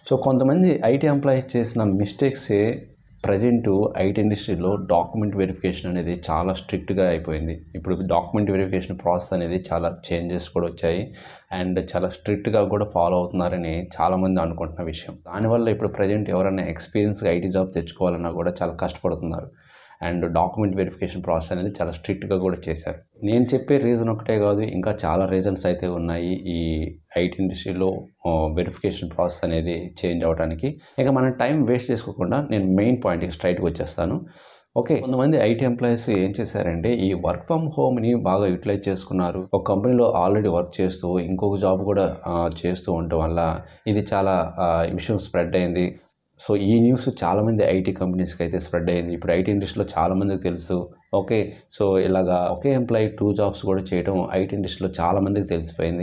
so కొంతమంది IT employees చేసిన మిస్టేక్సే ప్రజెంట్ ఐటీ ఇండస్ట్రీలో డాక్యుమెంట్ వెరిఫికేషన్ అనేది చాలా స్ట్రిక్ట్గా అయిపోయింది ఇప్పుడు డాక్యుమెంట్ వెరిఫికేషన్ ప్రాసెస్ అనేది చాలా చేంజెస్ కూడా వచ్చాయి అండ్ చాలా స్ట్రిక్ట్గా కూడా ఫాలో అవుతున్నారని చాలామంది అనుకుంటున్న విషయం దానివల్ల ఇప్పుడు ప్రజెంట్ ఎవరైనా ఎక్స్పీరియన్స్గా ఐటీ జాబ్ తెచ్చుకోవాలన్నా కూడా చాలా కష్టపడుతున్నారు అండ్ డాక్యుమెంట్ వెరిఫికేషన్ ప్రాసెస్ అనేది చాలా స్ట్రిక్ట్గా కూడా చేశారు నేను చెప్పే రీజన్ ఒకటే కాదు ఇంకా చాలా రీజన్స్ అయితే ఉన్నాయి ఈ ఐటీ ఇండస్ట్రీలో వెరిఫికేషన్ ప్రాసెస్ అనేది చేంజ్ అవ్వడానికి ఇక మనం టైం వేస్ట్ చేసుకోకుండా నేను మెయిన్ పాయింట్కి స్ట్రైట్గా వచ్చేస్తాను ఓకే కొంతమంది ఐటీ ఎంప్లాయీస్ ఏం చేశారంటే ఈ వర్క్ ఫ్రమ్ హోమ్ని బాగా యూటిలైజ్ చేసుకున్నారు ఒక కంపెనీలో ఆల్రెడీ వర్క్ చేస్తూ ఇంకొక జాబ్ కూడా ఆ, చేస్తూ ఉండటం వల్ల ఇది చాలా ఆ, విషయం స్ప్రెడ్ అయింది సో ఈ న్యూస్ చాలామంది ఐటీ కంపెనీస్కి అయితే స్ప్రెడ్ అయింది ఇప్పుడు ఐటీ ఇండస్ట్రీలో చాలామందికి తెలుసు ఓకే సో ఇలాగా ఒకే ఎంప్లాయీ టూ జాబ్స్ కూడా చేయడం ఐటీ ఇండస్ట్రీలో చాలామందికి తెలిసిపోయింది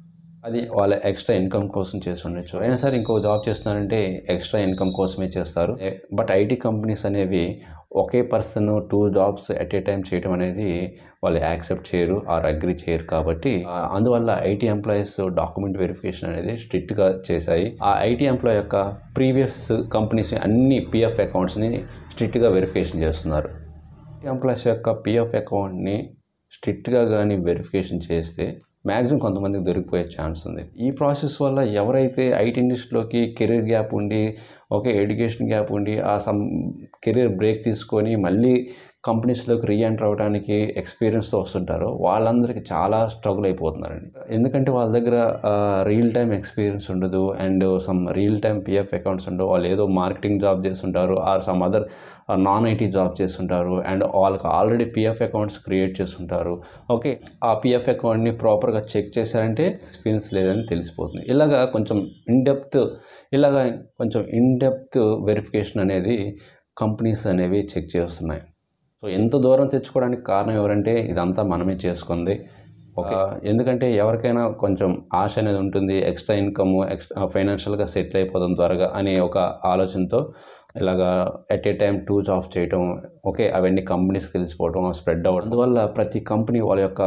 అది వాళ్ళ ఎక్స్ట్రా ఇన్కమ్ కోసం చేసి ఉండొచ్చు అయినా సరే ఇంకో జాబ్ చేస్తున్నారంటే ఎక్స్ట్రా ఇన్కమ్ కోసమే చేస్తారు బట్ ఐటీ కంపెనీస్ అనేవి ఒకే person two jobs at a time చేయడం అనేది వాళ్ళు యాక్సెప్ట్ చేయరు ఆర్ అగ్రి చేయరు కాబట్టి ఆ, అందువల్ల ఐటీ ఎంప్లాయీస్ డాక్యుమెంట్ వెరిఫికేషన్ అనేది స్ట్రిక్ట్గా చేశాయి ఆ ఐటీ ఎంప్లాయ్ యొక్క ప్రీవియస్ కంపెనీస్ అన్ని పిఎఫ్ అకౌంట్స్ని స్ట్రిక్ట్గా వెరిఫికేషన్ చేస్తున్నారు ఎంప్లాయీస్ యొక్క పిఎఫ్ అకౌంట్ని స్ట్రిక్ట్గా కానీ వెరిఫికేషన్ చేస్తే మ్యాక్సిమం కొంతమందికి దొరికిపోయే ఛాన్స్ ఉంది ఈ ప్రాసెస్ వల్ల ఎవరైతే ఐటీ ఇండస్ట్రీలోకి కెరీర్ గ్యాప్ ఉండి ఓకే ఎడ్యుకేషన్ గ్యాప్ ఉండి ఆ సమ్ కెరీర్ బ్రేక్ తీసుకొని మళ్ళీ కంపెనీస్లోకి రీఎంటర్ అవ్వడానికి ఎక్స్పీరియన్స్తో వస్తుంటారో వాళ్ళందరికీ చాలా స్ట్రగుల్ అయిపోతున్నారండి ఎందుకంటే వాళ్ళ దగ్గర రియల్ టైం ఎక్స్పీరియన్స్ ఉండదు and some real time PF accounts ఉండవు వాళ్ళు ఏదో మార్కెటింగ్ జాబ్ చేస్తుంటారు or some other non IT job చేస్తుంటారు అండ్ వాళ్ళకి ఆల్రెడీ పిఎఫ్ అకౌంట్స్ క్రియేట్ చేస్తుంటారు ఓకే ఆ పిఎఫ్ అకౌంట్ని ప్రాపర్గా చెక్ చేశారంటే ఎక్స్పీరియన్స్ లేదని తెలిసిపోతుంది ఇలాగా కొంచెం ఇన్డెప్త్ ఇలాగా కొంచెం ఇన్డెప్త్ వెరిఫికేషన్ అనేది కంపెనీస్ అనేవి చెక్ చేస్తున్నాయి సో ఎంత దూరం తెచ్చుకోవడానికి కారణం ఎవరంటే ఇదంతా మనమే చేసుకుంది ఒక ఎందుకంటే ఎవరికైనా కొంచెం ఆశ అనేది ఉంటుంది ఎక్స్ట్రా ఇన్కమ్ ఎక్స్ట్రా ఫైనాన్షియల్గా సెటిల్ అయిపోతాం త్వరగా అనే ఒక ఆలోచనతో ఇలాగా at a time two jobs చేయటం ఓకే అవన్నీ కంపెనీస్కి తెలిసిపోవటం స్ప్రెడ్ అవ్వడం అందువల్ల ప్రతి కంపెనీ వాళ్ళ యొక్క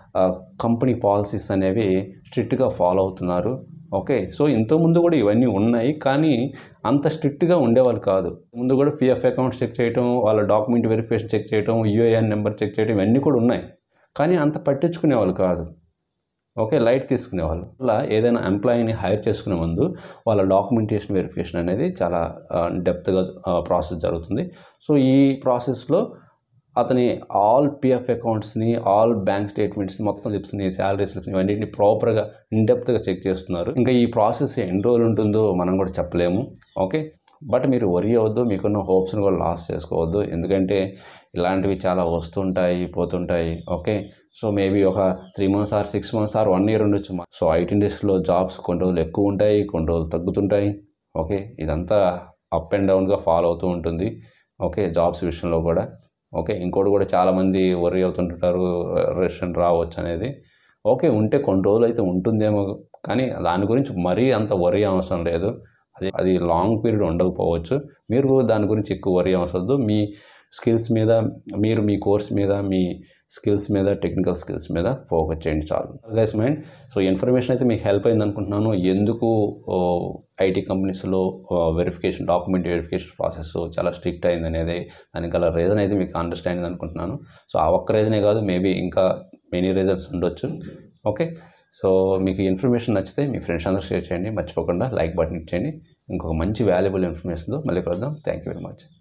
కంపెనీ పాలసీస్ అనేవి స్ట్రిక్ట్గా ఫాలో అవుతున్నారు ఓకే సో ఇంతకుముందు కూడా ఇవన్నీ ఉన్నాయి కానీ అంత స్ట్రిక్ట్గా ఉండేవాళ్ళు కాదు ముందు కూడా పిఎఫ్ అకౌంట్స్ చెక్ చేయటం వాళ్ళ డాక్యుమెంట్ వెరిఫికేషన్ చెక్ చేయటం యూఏఎన్ నెంబర్ చెక్ చేయటం ఇవన్నీ కూడా ఉన్నాయి కానీ అంత పట్టించుకునేవాళ్ళు కాదు ఓకే లైట్ తీసుకునేవాళ్ళు అలా ఏదైనా ఎంప్లాయీని హైర్ చేసుకునే ముందు వాళ్ళ డాక్యుమెంటేషన్ వెరిఫికేషన్ అనేది చాలా డెప్త్గా ప్రాసెస్ జరుగుతుంది సో ఈ ప్రాసెస్లో అతని ఆల్ పిఎఫ్ అకౌంట్స్ని ఆల్ బ్యాంక్ స్టేట్మెంట్స్ని మొత్తం స్లిప్స్ని శాలరీ స్లిప్స్ని ఇవన్నింటిని ప్రాపర్గా ఇన్డెప్త్గా చెక్ చేస్తున్నారు ఇంకా ఈ ప్రాసెస్ ఎన్ని రోజులు ఉంటుందో మనం కూడా చెప్పలేము ఓకే బట్ మీరు వరి అవ్వద్దు మీకున్న హోప్స్ని కూడా లాస్ చేసుకోవద్దు ఎందుకంటే ఇలాంటివి చాలా వస్తుంటాయి పోతుంటాయి ఓకే సో మేబీ ఒక three months or six months or one year ఉండొచ్చు సో ఐటీ ఇండస్ట్రీలో జాబ్స్ కొన్ని రోజులు ఎక్కువ ఉంటాయి కొన్ని రోజులు తగ్గుతుంటాయి ఓకే ఇదంతా అప్ అండ్ డౌన్గా ఫాలో అవుతూ ఉంటుంది ఓకే జాబ్స్ విషయంలో కూడా ఓకే ఇంకోటి కూడా చాలామంది వరి అవుతుంటారు రెస్టారెంట్ రావచ్చు అనేది ఓకే ఉంటే కొన్ని రోజులు అయితే ఉంటుందేమో కానీ దాని గురించి మరీ అంత వరి అవసరం లేదు అది అది లాంగ్ పీరియడ్ ఉండకపోవచ్చు మీరు దాని గురించి ఎక్కువ వరి అవసరం లేదు మీ స్కిల్స్ మీద మీరు మీ కోర్స్ మీద మీ స్కిల్స్ మీద టెక్నికల్ స్కిల్స్ మీద ఫోకస్ చేయండి చాలు గైస్ మైండ్ సో ఇన్ఫర్మేషన్ అయితే మీకు హెల్ప్ అయింది అనుకుంటున్నాను ఎందుకు ఐటీ కంపెనీస్లో వెరిఫికేషన్ డాక్యుమెంట్ వెరిఫికేషన్ ప్రాసెస్ చాలా స్ట్రిక్ట్ అయింది అనేది దానికి గల రీజన్ అయితే మీకు అండర్స్టాండింగ్ అనుకుంటున్నాను సో ఆ ఒక్క రీజనే కాదు మేబీ ఇంకా మెనీ రీజన్స్ ఉండొచ్చు ఓకే సో మీకు ఇన్ఫర్మేషన్ నచ్చితే మీ ఫ్రెండ్స్ అందరూ షేర్ చేయండి మర్చిపోకుండా లైక్ బటన్ ఇచ్చేయండి ఇంకొక మంచి వాల్యుబుల్ ఇన్ఫర్మేషన్తో మళ్ళీ కలుద్దాం థ్యాంక్ యూ వెరీ మచ్